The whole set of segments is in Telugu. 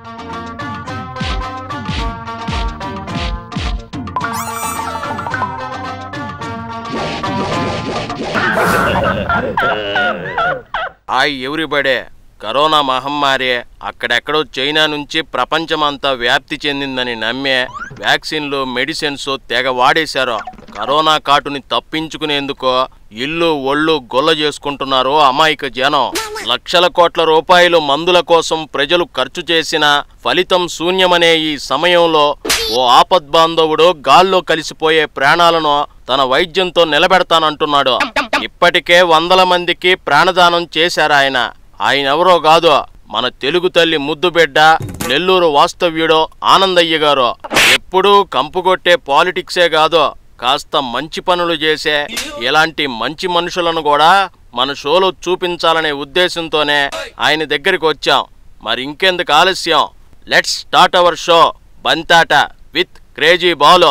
హాయ్ ఎవ్రీబడే కరోనా మహమ్మారి అక్కడెక్కడో చైనా నుంచి ప్రపంచమంతా వ్యాప్తి చెందిందని నమ్మే వ్యాక్సిన్లు మెడిసిన్స్ తెగ వాడేశారు కరోనా కాటుని తప్పించుకునేందుకు ఇల్లు ఒళ్ళు గొల్ల చేసుకుంటున్నారు అమాయక జనం లక్షల కోట్ల రూపాయలు మందుల కోసం ప్రజలు ఖర్చు చేసిన ఫలితం శూన్యమనే ఈ సమయంలో ఓ ఆపద్బాంధవుడు గాల్లో కలిసిపోయే ప్రాణాలను తన వైద్యంతో నిలబెడతానంటున్నాడు ఇప్పటికే వందల మందికి ప్రాణదానం చేశారు ఆయన ఆయన ఎవరో కాదు మన తెలుగు తల్లి ముద్దుబిడ్డ నెల్లూరు వాస్తవ్యుడు ఆనందయ్య గారు ఎప్పుడూ కంపుకొట్టే పాలిటిక్సే కాదు కాస్త మంచి పనులు చేసే ఇలాంటి మంచి మనుషులను కూడా మన షోలో చూపించాలనే ఉద్దేశంతోనే ఆయన దగ్గరికి వచ్చాం మరి ఇంకెందుకు ఆలస్యం లెట్స్ స్టార్ట్ అవర్ షో బంతాట విత్ క్రేజీ బాలు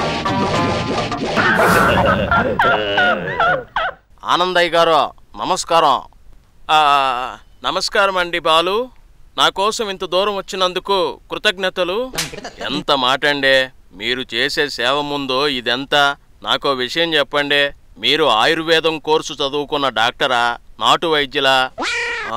ఆనందయ్య గారు నమస్కారం ఆ, నమస్కారం అండి బాలు నా కోసం ఇంత దూరం వచ్చినందుకు కృతజ్ఞతలు ఎంత మాట అండి మీరు చేసే సేవ ముందు ఇదెంత నాకో విషయం చెప్పండి మీరు ఆయుర్వేదం కోర్సు చదువుకున్న డాక్టరా నాటు వైద్యులా ఆ,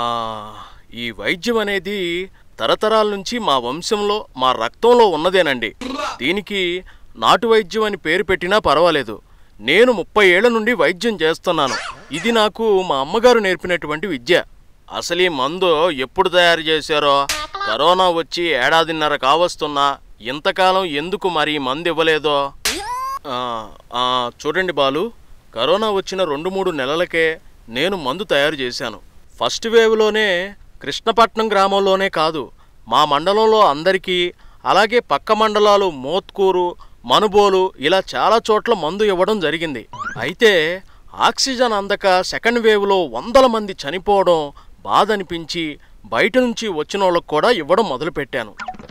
ఈ వైద్యం అనేది తరతరాల నుంచి మా వంశంలో మా రక్తంలో ఉన్నదేనండి దీనికి నాటు వైద్యం అని పేరు పెట్టినా పర్వాలేదు నేను ముప్పై ఏళ్ల నుండి వైద్యం చేస్తున్నాను ఇది నాకు మా అమ్మగారు నేర్పినటువంటి విద్య అసలు ఈ మందు ఎప్పుడు తయారు చేశారో కరోనా వచ్చి ఏడాదిన్నర కావస్తున్నా ఇంతకాలం ఎందుకు మరి ఈ మందు ఇవ్వలేదో ఆ, ఆ, చూడండి బాలు కరోనా వచ్చిన రెండు మూడు నెలలకే నేను మందు తయారు చేశాను ఫస్ట్ వేవ్లోనే కృష్ణపట్నం గ్రామంలోనే కాదు మా మండలంలో అందరికీ అలాగే పక్క మండలాలు మోత్కూరు మనుబోలు ఇలా చాలా చోట్ల మందు ఇవ్వడం జరిగింది అయితే ఆక్సిజన్ అందక సెకండ్ వేవ్లో వందల మంది చనిపోవడం బాధ అనిపించి బయట నుంచి వచ్చిన వాళ్ళకు కూడా ఇవ్వడం మొదలుపెట్టాను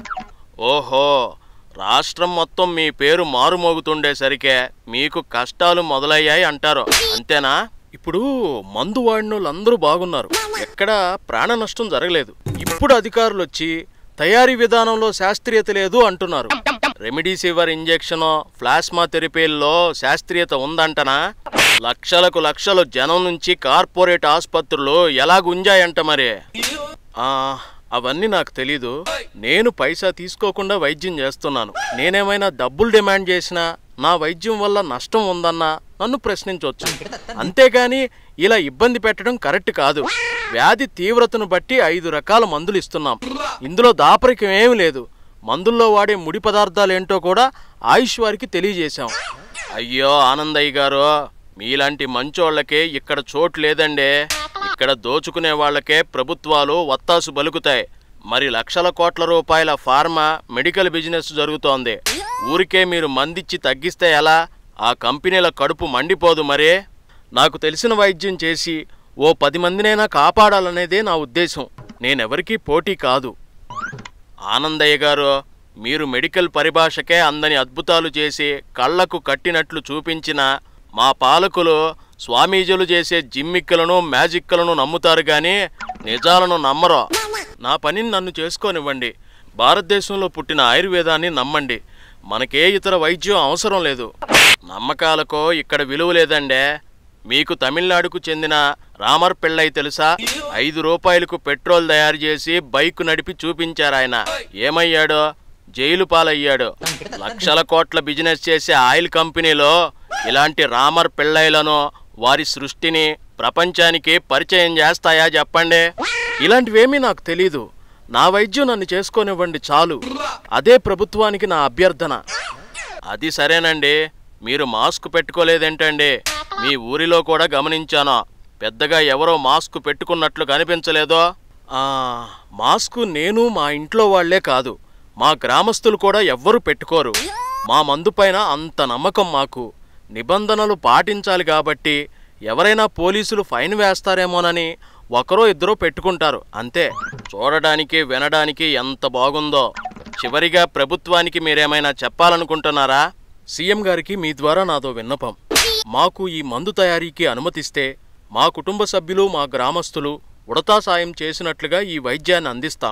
ఓహో రాష్ట్రం మొత్తం మీ పేరు మారుమోగుతుండేసరికే మీకు కష్టాలు మొదలయ్యాయి అంటారు అంతేనా ఇప్పుడు మందు వాడిన వాళ్ళందరూ బాగున్నారు ఎక్కడా ప్రాణ నష్టం జరగలేదు ఇప్పుడు అధికారులు వచ్చి తయారీ విధానంలో శాస్త్రీయత లేదు అంటున్నారు రెమిడీసివర్ ఇంజెక్షన్ ప్లాస్మా థెరపీల్లో శాస్త్రీయత ఉందంటనా లక్షలకు లక్షలు జనం నుంచి కార్పొరేట్ ఆసుపత్రులు ఎలా గుంజాయంట మరి ఆ, అవన్నీ నాకు తెలీదు నేను పైసా తీసుకోకుండా వైద్యం చేస్తున్నాను నేనేమైనా డబ్బులు డిమాండ్ చేసినా నా వైద్యం వల్ల నష్టం ఉందన్నా నన్ను ప్రశ్నించవచ్చు అంతేగాని ఇలా ఇబ్బంది పెట్టడం కరెక్ట్ కాదు వ్యాధి తీవ్రతను బట్టి ఐదు రకాల మందులు ఇస్తున్నాం ఇందులో దాపరికం ఏమీ లేదు మందుల్లో వాడే ముడి పదార్థాలు ఏంటో కూడా ఆయుష్ వారికి తెలియజేశాం అయ్యో ఆనందయ్య గారు మీలాంటి మంచోళ్ళకే ఇక్కడ చోటు లేదండి ఇక్కడ దోచుకునే వాళ్ళకే ప్రభుత్వాలు వత్తాసు బలుకుతాయి మరి లక్షల కోట్ల రూపాయల ఫార్మా మెడికల్ బిజినెస్ జరుగుతోంది ఊరికే మీరు మందిచ్చి తగ్గిస్తే ఎలా ఆ కంపెనీల కడుపు మండిపోదు మరే నాకు తెలిసిన వైద్యం చేసి ఓ పది మందినైనా కాపాడాలనేదే నా ఉద్దేశం నేనెవరికీ పోటీ కాదు ఆనందయ్య గారు మీరు మెడికల్ పరిభాషకే అందని అద్భుతాలు చేసి కళ్ళకు కట్టినట్లు చూపించిన మా పాలకులు స్వామీజీలు చేసే జిమ్మిక్కలను మ్యాజిక్కలను నమ్ముతారు కానీ నిజాలను నమ్మరు నా పనిని నన్ను చేసుకోనివ్వండి భారతదేశంలో పుట్టిన ఆయుర్వేదాన్ని నమ్మండి మనకే ఇతర వైద్యం అవసరం లేదు నమ్మకాలకో ఇక్కడ విలువ లేదండే మీకు తమిళనాడుకు చెందిన రామర్ పిళ్ళై తెలుసా ఐదు రూపాయలకు పెట్రోల్ తయారు చేసి బైక్ నడిపి చూపించారు ఆయన ఏమయ్యాడో జైలు పాలయ్యాడు లక్షల కోట్ల బిజినెస్ చేసే ఆయిల్ కంపెనీలో ఇలాంటి రామర్ పిళ్ళైలను వారి సృష్టిని ప్రపంచానికి పరిచయం చేస్తాయా చెప్పండి ఇలాంటివేమీ నాకు తెలీదు నా వైద్యం నన్ను చేసుకోనివ్వండి చాలు అదే ప్రభుత్వానికి నా అభ్యర్థన అది సరేనండి మీరు మాస్క్ పెట్టుకోలేదేంటండి మీ ఊరిలో కూడా గమనించాను పెద్దగా ఎవరో మాస్క్ పెట్టుకున్నట్లు కనిపించలేదో ఆ, మాస్క్ నేను మా ఇంట్లో వాళ్లే కాదు మా గ్రామస్తులు కూడా ఎవ్వరూ పెట్టుకోరు మా మందు పైన అంత నమ్మకం మాకు నిబంధనలు పాటించాలి కాబట్టి ఎవరైనా పోలీసులు ఫైన్ వేస్తారేమోనని ఒకరో ఇద్దరో పెట్టుకుంటారు అంతే చూడడానికి వినడానికి ఎంత బాగుందో చివరిగా ప్రభుత్వానికి మీరేమైనా చెప్పాలనుకుంటున్నారా సీఎం గారికి మీ ద్వారా నాదో విన్నపం మాకు ఈ మందు తయారీకి అనుమతిస్తే మా కుటుంబ సభ్యులు మా గ్రామస్తులు ఉడతా సాయం చేసినట్లుగా ఈ వైద్యాన్ని అందిస్తాం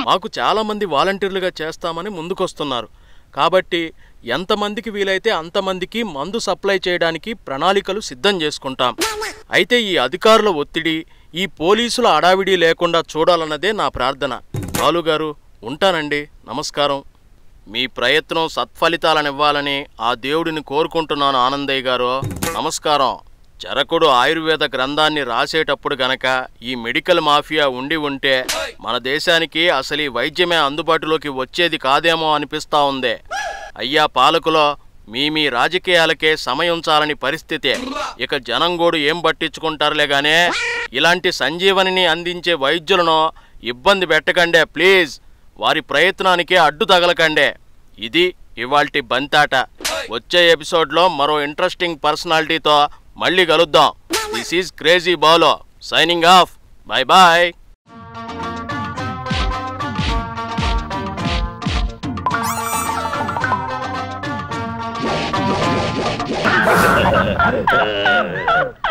మాకు చాలామంది వాలంటీర్లుగా చేస్తామని ముందుకొస్తున్నారు కాబట్టి ఎంతమందికి వీలైతే అంతమందికి మందు సప్లై చేయడానికి ప్రణాళికలు సిద్ధం చేసుకుంటాం అయితే ఈ అధికారుల ఒత్తిడి ఈ పోలీసుల అడావిడి లేకుండా చూడాలన్నదే నా ప్రార్థన బాలుగారు ఉంటానండి నమస్కారం మీ ప్రయత్నం సత్ఫలితాలనివ్వాలని ఆ దేవుడిని కోరుకుంటున్నాను ఆనందయ్య గారు నమస్కారం చరకుడు ఆయుర్వేద గ్రంథాన్ని రాసేటప్పుడు గనక ఈ మెడికల్ మాఫియా ఉండి ఉంటే మన దేశానికి అసలు ఈ వైద్యమే అందుబాటులోకి వచ్చేది కాదేమో అనిపిస్తా ఉంది అయ్యా పాలకులో మీ మీ రాజకీయాలకే సమయుంచాలని పరిస్థితే ఇక జనంగోడు ఏం పట్టించుకుంటారులే గానే ఇలాంటి సంజీవనిని అందించే వైద్యులను ఇబ్బంది పెట్టకండే ప్లీజ్ వారి ప్రయత్నానికే అడ్డు తగలకండే ఇది ఇవాల్టి బంతాట వచ్చే ఎపిసోడ్లో మరో ఇంట్రెస్టింగ్ పర్సనాలిటీతో మళ్ళీ కలుద్దాం దిస్ ఈజ్ క్రేజీ బాలో signing off bye bye Uh,